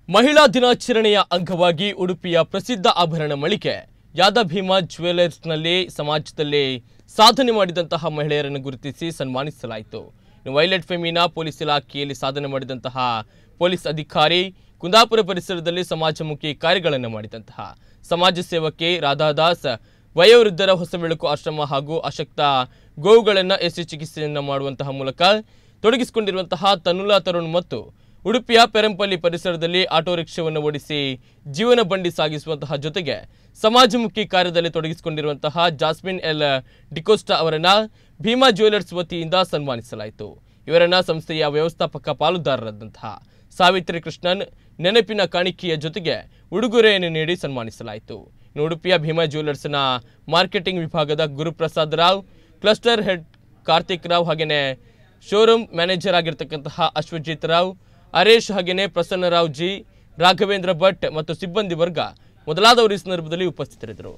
ಮಹಿಳಾ ದಿನಾಚರಣೆಯ ಅಂಗವಾಗಿ ಉಡುಪಿಯ ಪ್ರಸಿದ್ಧ ಆಭರಣ ಮಳಿಗೆ ಯಾದಭೀಮ ಜ್ಯುವೆಲರ್ಸ್ನಲ್ಲಿ ಸಮಾಜದಲ್ಲಿ ಸಾಧನೆ ಮಾಡಿದಂತಹ ಮಹಿಳೆಯರನ್ನು ಗುರುತಿಸಿ ಸನ್ಮಾನಿಸಲಾಯಿತು ಇನ್ನು ವೈಲೆಟ್ ಫೆಮಿನಾ ಪೊಲೀಸ್ ಇಲಾಖೆಯಲ್ಲಿ ಸಾಧನೆ ಮಾಡಿದಂತಹ ಪೊಲೀಸ್ ಅಧಿಕಾರಿ ಕುಂದಾಪುರ ಪರಿಸರದಲ್ಲಿ ಸಮಾಜಮುಖಿ ಕಾರ್ಯಗಳನ್ನು ಮಾಡಿದಂತಹ ಸಮಾಜ ಸೇವಕಿ ರಾಧಾದಾಸ್ ವಯೋವೃದ್ಧರ ಹೊಸ ಬೆಳಕು ಆಶ್ರಮ ಹಾಗೂ ಅಶಕ್ತ ಗೋವುಗಳನ್ನು ಎಸಿ ಚಿಕಿತ್ಸೆಯನ್ನು ಮಾಡುವಂತಹ ಮೂಲಕ ತೊಡಗಿಸಿಕೊಂಡಿರುವಂತಹ ತನುಲಾ ತರುಣ್ ಮತ್ತು ಉಡುಪಿಯ ಪೆರಂಪಲ್ಲಿ ಪರಿಸರದಲ್ಲಿ ಆಟೋ ರಿಕ್ಷಾವನ್ನು ಓಡಿಸಿ ಜೀವನ ಬಂಡಿ ಸಾಗಿಸುವಂತಹ ಜೊತೆಗೆ ಸಮಾಜಮುಖಿ ಕಾರ್ಯದಲ್ಲಿ ತೊಡಗಿಸಿಕೊಂಡಿರುವಂತಹ ಜಾಸ್ಮಿನ್ ಎಲ್ ಡಿಕೋಸ್ಟಾ ಅವರನ್ನ ಭೀಮಾ ಜ್ಯುವೆಲರ್ಸ್ ವತಿಯಿಂದ ಸನ್ಮಾನಿಸಲಾಯಿತು ಇವರನ್ನ ಸಂಸ್ಥೆಯ ವ್ಯವಸ್ಥಾಪಕ ಪಾಲುದಾರರಾದಂತಹ ಸಾವಿತ್ರಿ ಕೃಷ್ಣನ್ ನೆನಪಿನ ಕಾಣಿಕೆಯ ಜೊತೆಗೆ ಉಡುಗೊರೆಯನ್ನು ನೀಡಿ ಸನ್ಮಾನಿಸಲಾಯಿತು ಇನ್ನು ಉಡುಪಿಯ ಭೀಮಾ ಜ್ಯುವೆಲರ್ಸ್ನ ಮಾರ್ಕೆಟಿಂಗ್ ವಿಭಾಗದ ಗುರುಪ್ರಸಾದ್ ರಾವ್ ಕ್ಲಸ್ಟರ್ ಹೆಡ್ ಕಾರ್ತಿಕ್ ರಾವ್ ಹಾಗೆಯೇ ಶೋರೂಮ್ ಮ್ಯಾನೇಜರ್ ಆಗಿರ್ತಕ್ಕಂತಹ ಅಶ್ವಜಿತ್ ರಾವ್ ಹರೇಶ್ ಹಾಗೆಯೇ ಪ್ರಸನ್ನರಾವ್ ಜಿ ರಾಘವೇಂದ್ರ ಭಟ್ ಮತ್ತು ಸಿಬ್ಬಂದಿ ವರ್ಗ ಮೊದಲಾದವರು ಈ ಸಂದರ್ಭದಲ್ಲಿ ಉಪಸ್ಥಿತರಿದ್ದರು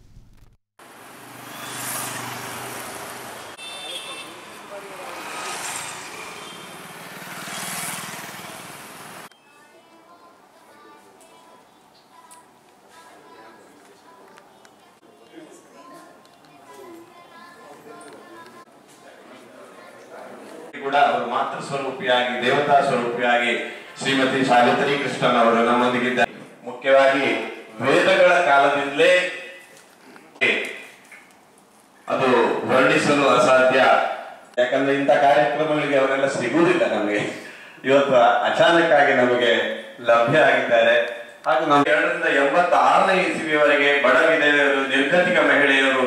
ಕೂಡ ಅವರು ಮಾತೃ ಸ್ವರೂಪಿಯಾಗಿ ದೇವತಾ ಸ್ವರೂಪಿಯಾಗಿ ಶ್ರೀಮತಿ ಸಾವಿತ್ರಿ ಕೃಷ್ಣನ್ ಅವರು ನಮ್ಮೊಂದಿಗಿದ್ದಾರೆ ಮುಖ್ಯವಾಗಿ ವೇದಗಳ ಕಾಲದಿಂದಲೇ ಅದು ವರ್ಣಿಸಲು ಅಸಾಧ್ಯ ಯಾಕಂದ್ರೆ ಇಂಥ ಕಾರ್ಯಕ್ರಮಗಳಿಗೆ ಅವರೆಲ್ಲ ಸಿಗುವುದಿಲ್ಲ ನಮಗೆ ಇವತ್ತು ಅಚಾನಕ್ ಆಗಿ ನಮಗೆ ಲಭ್ಯ ಆಗಿದ್ದಾರೆ ಹಾಗೂ ನಾವು ಎರಡರಿಂದ ಎಂಬತ್ತಾರನೇ ಇಸವಿಯವರೆಗೆ ಬಡ ವಿಧವೆಯರು ನಿರ್ಗತಿಕ ಮಹಿಳೆಯರು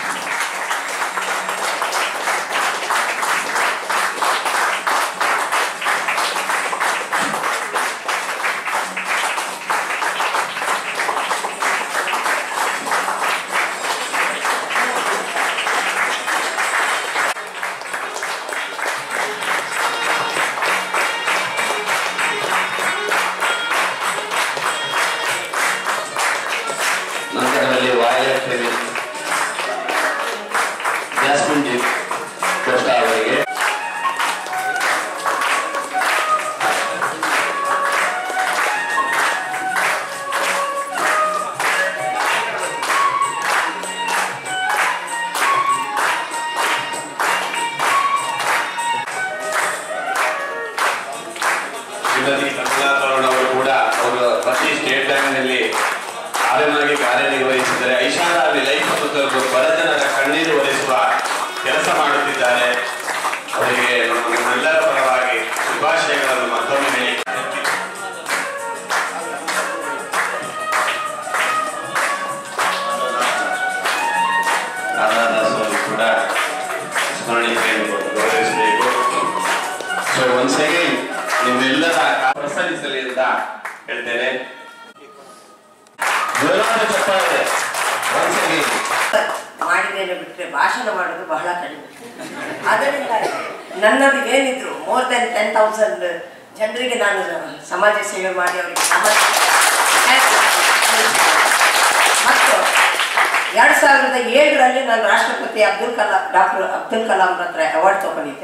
ನಂತರದಲ್ಲಿ Violet Femin Jasmine D'Costa ಅವರಿಗೆ ಶ್ರೀಮತಿ ಕಮಲಾಕರಣ ಅವರು ಕೂಡ ಅವರು ಪ್ರತಿ ಸ್ಟೇಟ್ ಬ್ಯಾಂಕ್ನಲ್ಲಿ ಆರ್ಯನಾಗಿ ಕಾರ್ಯನಿರ್ವಹಿಸಿದರೆ ಐಷಾರಾಮಿ ಲೈಫ್ ಅನ್ನು ತಲುಪು ಬಡಜನರ ಕಣ್ಣೀರು ಒರೆಸುವ ಕೆಲಸ ಮಾಡುತ್ತಿದ್ದಾರೆ ಅವರಿಗೆ ನಮ್ಮ ನಮ್ಮೆಲ್ಲರ ಪರವಾಗಿ ಶುಭಾಶಯಗಳನ್ನು ಮತ್ತೊಮ್ಮೆ ಹೇಳಿ ರಾಧಾದಾಸ್ ಅವರು ಕೂಡ ಸ್ಮರಣಿಕೆಯನ್ನು ಗೌರವಿಸಬೇಕು ಸೊ ಒನ್ಸ್ ಅಗೈನ್ ನಿಮ್ಮೆಲ್ಲರ ಪ್ರಸರಿಸಲಿ ಅಂತ ಹೇಳ್ತೇನೆ ಜೋರಾದ ಚಪ್ಪಾಳೆ ಒನ್ಸ್ ಅಗೈನ್ ಮಾಡಿದ್ದೇನೆ ಬಿಟ್ಟರೆ ಭಾಷಣ ಮಾಡೋದು ಬಹಳ ಕಡಿಮೆ ಅದರಿಂದ ನನ್ನದು ಏನಿದ್ರು ಮೋರ್ ದೆನ್ ಟೆನ್ ತೌಸಂಡ್ ಜನರಿಗೆ ನಾನು ಸಮಾಜ ಸೇವೆ ಮಾಡಿ ಅವರಿಗೆ ಸಮಾಜ ಮತ್ತು ಎರಡು ಸಾವಿರದ ಏಳರಲ್ಲಿ ನಾನು ರಾಷ್ಟ್ರಪತಿ ಅಬ್ದುಲ್ ಕಲಾಂ ಡಾಕ್ಟರ್ ಅಬ್ದುಲ್ ಕಲಾಂ ಹತ್ರ ಅವಾರ್ಡ್ ತಗೊಂಡಿದ್ದೆ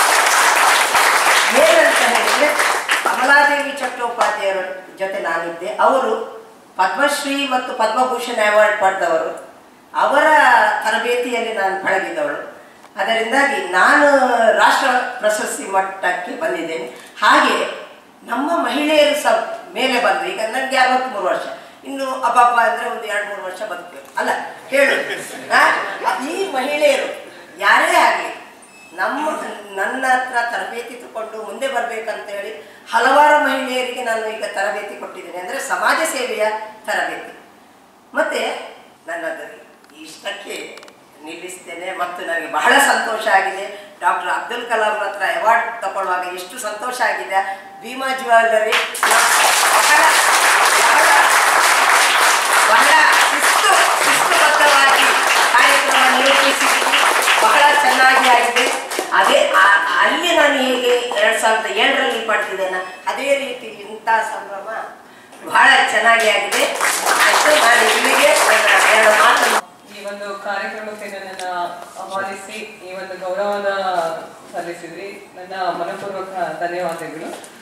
ಏನಂತ ಹೇಳಿದ್ರೆ ಕಮಲಾದೇವಿ ಚಟ್ಟೋಪಾಧ್ಯಾಯರ ಜೊತೆ ನಾನಿದ್ದೆ ಅವರು ಪದ್ಮಶ್ರೀ ಮತ್ತು ಪದ್ಮಭೂಷಣ ಅವಾರ್ಡ್ ಪಡೆದವರು ಅವರ ತರಬೇತಿಯಲ್ಲಿ ನಾನು ಪಳಗಿದವಳು ಅದರಿಂದಾಗಿ ನಾನು ರಾಷ್ಟ್ರ ಪ್ರಶಸ್ತಿ ಮಟ್ಟಕ್ಕೆ ಬಂದಿದ್ದೇನೆ ಹಾಗೆ ನಮ್ಮ ಮಹಿಳೆಯರು ಸಹ ಮೇಲೆ ಬಂದರು ಈಗ ನನಗೆ ಅರವತ್ತ್ಮೂರು ವರ್ಷ ಇನ್ನು ಅಬ್ಬಬ್ಬ ಅಂದರೆ ಒಂದು ಎರಡು ಮೂರು ವರ್ಷ ಬದುಕಬೇಕು ಅಲ್ಲ ಹೇಳು ಆ? ಈ ಮಹಿಳೆಯರು ಯಾರೇ ಆಗಲಿ ನಮ್ಮ ನನ್ನ ಹತ್ರ ತರಬೇತಿ ತಗೊಂಡು ಮುಂದೆ ಬರಬೇಕಂತ ಹೇಳಿ ಹಲವಾರು ಮಹಿಳೆಯರಿಗೆ ನಾನು ಈಗ ತರಬೇತಿ ಕೊಟ್ಟಿದ್ದೇನೆ ಅಂದರೆ ಸಮಾಜ ಸೇವೆಯ ತರಬೇತಿ ಮತ್ತು ನನ್ನದು ಇಷ್ಟಕ್ಕೆ ನಿಲ್ಲಿಸ್ತೇನೆ ಮತ್ತು ನನಗೆ ಬಹಳ ಸಂತೋಷ ಆಗಿದೆ ಡಾಕ್ಟರ್ ಅಬ್ದುಲ್ ಕಲಾಂ ಹತ್ರ ಅವಾರ್ಡ್ ತಗೊಳ್ಳುವಾಗ ಎಷ್ಟು ಸಂತೋಷ ಆಗಿದೆ ಭೀಮಾ ಜ್ಯುವೆಲ್ಲರಿ ಬಹಳ ಬಹಳ ಬಹಳ ಶಿಸ್ತು ಶಿಸ್ತುಬದ್ಧವಾಗಿ ಕಾರ್ಯಕ್ರಮ ನಿರೂಪಿಸಿದ್ದೀನಿ ಬಹಳ ಚೆನ್ನಾಗಿ ಆಗಿದೆ ಅದೇ ಆ- ಅಲ್ಲಿ ನಾನು ಹೇಗೆ ಎರಡು ಸಾವಿರದ ಏಳರಲ್ಲಿ ಪಡೆದಿದ್ದೇನೆ ಅದೇ ರೀತಿ ಇಂಥ ಸಂಭ್ರಮ ಬಹಳ ಚೆನ್ನಾಗಿ ಆಗಿದೆ ಆಯ್ತು ನಾನು ಇಲ್ಲಿಗೆ ನನ್ನ ಎರಡು ಮಾತನ್ನು ಈ ಒಂದು ಕಾರ್ಯಕ್ರಮಕ್ಕೆ ನನ್ನನ್ನು ಆಹ್ವಾನಿಸಿ ಈ ಒಂದು ಗೌರವನ ಸಲ್ಲಿಸಿದ್ರಿ ನನ್ನ ಮನಪೂರ್ವಕ ಧನ್ಯವಾದಗಳು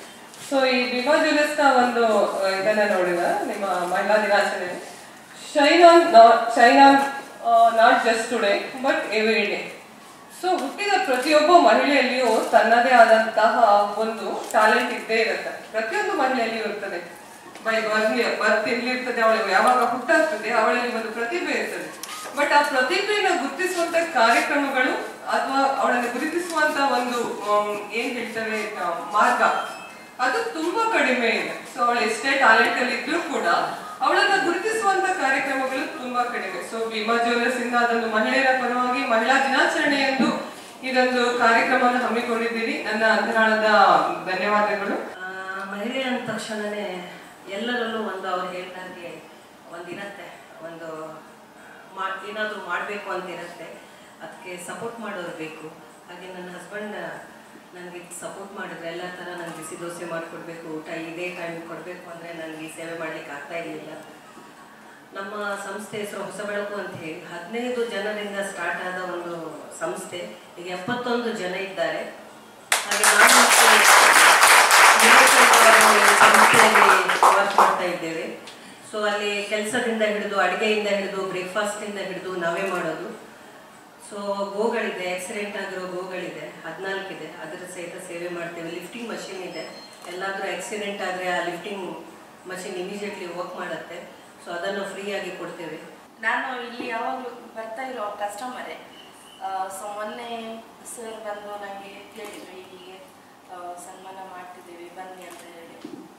ಸೊ ಈ ವಿಮಾ ಜ್ಯುವೆಲರ್ಸ್ ನ ಒಂದು ಆ, ಇದನ್ನ ನೋಡಿದ ನಿಮ್ಮ ಮಹಿಳಾ ದಿನಾಚರಣೆ shine on shine on not just today but every day so ಹುಟ್ಟಿದ ಪ್ರತಿಯೊಬ್ಬ ಮಹಿಳೆಯಲ್ಲಿಯೂ ತನ್ನದೇ ಆದಂತಹ ಒಂದು ಟ್ಯಾಲೆಂಟ್ ಇದ್ದೇ ಇರುತ್ತೆ ಪ್ರತಿಯೊಂದು ಮಹಿಳೆಯಲ್ಲಿಯೂ ಇರ್ತದೆ ಬೈ ಬರ್ಲಿ ಬರ್ತ್ ಎಲ್ಲಿರ್ತದೆ ಅವಳು ಯಾವಾಗ ಹುಟ್ಟಾಗ್ತದೆ ಅವಳಲ್ಲಿ ಒಂದು ಪ್ರತಿಭೆ ಇರ್ತದೆ ಬಟ್ ಆ ಪ್ರತಿಭೆಯನ್ನು ಗುರುತಿಸುವಂತ ಕಾರ್ಯಕ್ರಮಗಳು ಅಥವಾ ಅವಳನ್ನು ಗುರುತಿಸುವಂತ ಒಂದು ಆಮ್, ಏನ್ ಹೇಳ್ತೇವೆ ಆ, ಮಾರ್ಗ ಅದು ತುಂಬಾ ಕಡಿಮೆ ಇದೆ ಸೊ ಅವಳು ಎಷ್ಟೇ ಟ್ಯಾಲೆಂಟ್ ಅಲ್ಲಿ ಇದ್ರೂ ಕೂಡ ಅವಳನ್ನ ಗುರುತಿಸುವಂತ ಕಾರ್ಯಕ್ರಮಗಳು ತುಂಬಾ ಕಡಿಮೆ ಸೊ ಭೀಮಾ ಜ್ಯುವೆಲರ್ಸ್ ಇಂದ ಅದೊಂದು ಮಹಿಳೆಯರ ಪರವಾಗಿ ಮಹಿಳಾ ದಿನಾಚರಣೆ ಎಂದು ಇದೊಂದು ಕಾರ್ಯಕ್ರಮವನ್ನು ಹಮ್ಮಿಕೊಂಡಿದ್ದೀರಿ ನನ್ನ ಅಂತರಾಳದ ಧನ್ಯವಾದಗಳು ಆ, ಮಹಿಳೆ ಅಂದ ತಕ್ಷಣನೇ ಎಲ್ಲರಲ್ಲೂ ಒಂದು ಅವ್ರು ಹೇಳ್ದಂಗೆ ಒಂದಿರತ್ತೆ ಒಂದು ಮಾ ಏನಾದರೂ ಮಾಡಬೇಕು ಅಂತ ಇರುತ್ತೆ ಅದಕ್ಕೆ ಸಪೋರ್ಟ್ ಮಾಡೋರು ಬೇಕು ಹಾಗೆ ನನ್ನ ಹಸ್ಬೆಂಡ್ ನನಗೆ ಸಪೋರ್ಟ್ ಮಾಡಿದ್ರೆ ಎಲ್ಲ ಥರ ನನಗೆ ಬಿಸಿ ದೋಸೆ ಮಾಡಿಕೊಡ್ಬೇಕು ಊಟ ಇದೇ ಟೈಮ್ ಕೊಡಬೇಕು ಅಂದರೆ ನನಗೆ ಈ ಸೇವೆ ಮಾಡಲಿಕ್ಕೆ ಆಗ್ತಾ ಇರಲಿಲ್ಲ ನಮ್ಮ ಸಂಸ್ಥೆ ಹೆಸರು ಹೊಸ ಬೆಳಕು ಅಂತ ಹೇಳಿ ಹದಿನೈದು ಜನರಿಂದ ಸ್ಟಾರ್ಟ್ ಆದ ಒಂದು ಸಂಸ್ಥೆ ಈಗ ಎಪ್ಪತ್ತೊಂದು ಜನ ಇದ್ದಾರೆ ಹಾಗೆ ನಾನು ಮತ್ತು ನಿರಂತರವಾಗಿ ಸಂಸ್ಥೆಯಲ್ಲಿ ವರ್ಕ್ ಮಾಡ್ತಾ ಇದ್ದೇವೆ ಸೊ ಅಲ್ಲಿ ಕೆಲಸದಿಂದ ಹಿಡಿದು ಅಡುಗೆಯಿಂದ ಹಿಡಿದು ಬ್ರೇಕ್ಫಾಸ್ಟಿಂದ ಹಿಡಿದು ನಾವೇ ಮಾಡೋದು ಸೊ ಗೋಗಳಿದೆ ಆಕ್ಸಿಡೆಂಟ್ ಆಗಿರೋ ಗೋಗಳಿದೆ ಹದಿನಾಲ್ಕಿದೆ ಅದರ ಸಹಿತ ಸೇವೆ ಮಾಡ್ತೇವೆ ಲಿಫ್ಟಿಂಗ್ ಮಷಿನ್ ಇದೆ ಎಲ್ಲಾದರೂ ಆಕ್ಸಿಡೆಂಟ್ ಆದರೆ ಆ ಲಿಫ್ಟಿಂಗ್ ಮಷಿನ್ ಇಮಿಡಿಯೇಟ್ಲಿ ವರ್ಕ್ ಮಾಡುತ್ತೆ ಸೊ ಅದನ್ನು ಫ್ರೀಯಾಗಿ ಕೊಡ್ತೇವೆ ನಾನು ಇಲ್ಲಿ ಯಾವಾಗಲೂ ಬರ್ತಾ ಇರೋ ಕಸ್ಟಮರೇ ಸೊ ಮೊನ್ನೆ ಸರ್ ಬಂದು ನನಗೆ ಹೇಳಿದ್ರು ಹೀಗೆ ಆ, ಸನ್ಮಾನ ಮಾಡ್ತಿದ್ದೀವಿ ಬನ್ನಿ ಅಂತ ಹೇಳಿ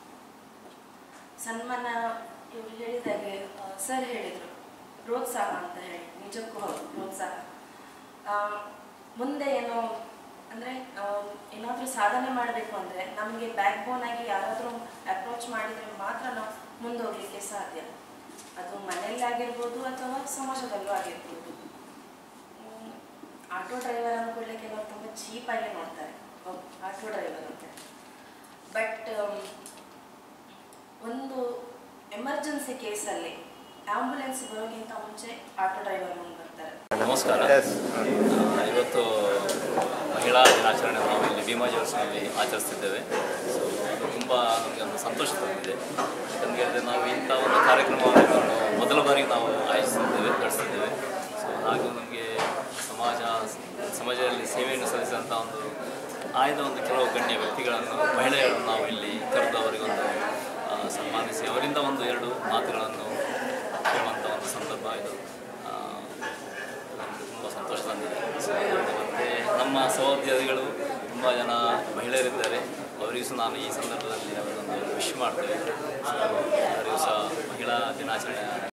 ಸನ್ಮಾನ ಇವ್ರು ಹೇಳಿದಾಗೆ ಸರ್ ಹೇಳಿದರು ಪ್ರೋತ್ಸಾಹ ಅಂತ ಹೇಳಿ ನಿಜಕ್ಕೂ ಹೌದು ಪ್ರೋತ್ಸಾಹ ಆ, ಮುಂದೆ ಏನು ಅಂದರೆ ಏನಾದರೂ ಸಾಧನೆ ಮಾಡಬೇಕು ಅಂದರೆ ನಮಗೆ ಬ್ಯಾಕ್ ಬೋನ್ ಆಗಿ ಯಾರಾದರೂ ಅಪ್ರೋಚ್ ಮಾಡಿದರೆ ಮಾತ್ರ ನಾವು ಮುಂದೆ ಹೋಗ್ಲಿಕ್ಕೆ ಸಾಧ್ಯ ಅದು ಮನೆಯಲ್ಲಿ ಆಗಿರ್ಬೋದು ಅಥವಾ ಸಮಾಜದಲ್ಲೂ ಆಗಿರ್ಬೋದು ಹ್ಮ್, ಆಟೋ ಡ್ರೈವರ್ ಅಂದ್ಕೊಳ್ಳಿ ಕೆಲವರು ತುಂಬ ಚೀಪಾಗಿ ನೋಡ್ತಾರೆ ಓ, ಆಟೋ ಡ್ರೈವರ್ ಅಂತ ಬಟ್ ಒಂದು ಎಮರ್ಜೆನ್ಸಿ ಕೇಸಲ್ಲಿ ಆಂಬುಲೆನ್ಸ್ ಬರೋಕ್ಕಿಂತ ಮುಂಚೆ ಆಟೋ ಡ್ರೈವರ್ ಮುಂದೆ ಬರ್ತಾರೆ ನಮಸ್ಕಾರ ಆ, ಇವತ್ತು ಮಹಿಳಾ ದಿನಾಚರಣೆ ನಾವು ಇಲ್ಲಿ ಭೀಮಾ ಜ್ಯುವೆಲ್ಸ್ನಲ್ಲಿ ಆಚರಿಸ್ತಿದ್ದೇವೆ ಸೊ ಅದು ತುಂಬ ನಮಗೆ ಒಂದು ಸಂತೋಷ ತಂದಿದೆ ಯಾಕಂತ ಹೇಳಿದ್ರೆ ನಾವು ಇಂಥ ಒಂದು ಕಾರ್ಯಕ್ರಮವನ್ನು ನಾವು ಮೊದಲ ಬಾರಿ ನಾವು ಆಯೋಜಿಸಿದ್ದೇವೆ ನಡೆಸಿದ್ದೇವೆ ಸೊ ಹಾಗೂ ನಮಗೆ ಸಮಾಜ ಸಮಾಜದಲ್ಲಿ ಸೇವೆಯನ್ನು ಸಲ್ಲಿಸಿದಂಥ ಒಂದು ಆಯ್ದ ಒಂದು ಕೆಲವು ಗಣ್ಯ ವ್ಯಕ್ತಿಗಳನ್ನು ಮಹಿಳೆಯರನ್ನು ನಾವು ಇಲ್ಲಿ ಕರೆದು ಅವರಿಗೊಂದು ಆ, ಸನ್ಮಾನಿಸಿ ಅವರಿಂದ ಒಂದು ಎರಡು ಮಾತುಗಳನ್ನು ಕೇಳುವಂಥ ಒಂದು ಸಂದರ್ಭ ಇದು ಆ, ನಮ್ಗೆ ತುಂಬ ಸಂತೋಷ ತಂದಿದೆ ಸೊ, ಮತ್ತು ನಮ್ಮ ಸಹೋದ್ಯೋಗಿಗಳು ತುಂಬ ಜನ ಮಹಿಳೆಯರಿದ್ದಾರೆ ಅವರಿಗೂ ಸಹ ನಾನು ಈ ಸಂದರ್ಭದಲ್ಲಿ ಅವರೊಂದು ವಿಶ್ ಮಾಡ್ತೇವೆ ಸೊ, ಅವರಿಗೂ ಸಹ ಮಹಿಳಾ ದಿನಾಚರಣೆ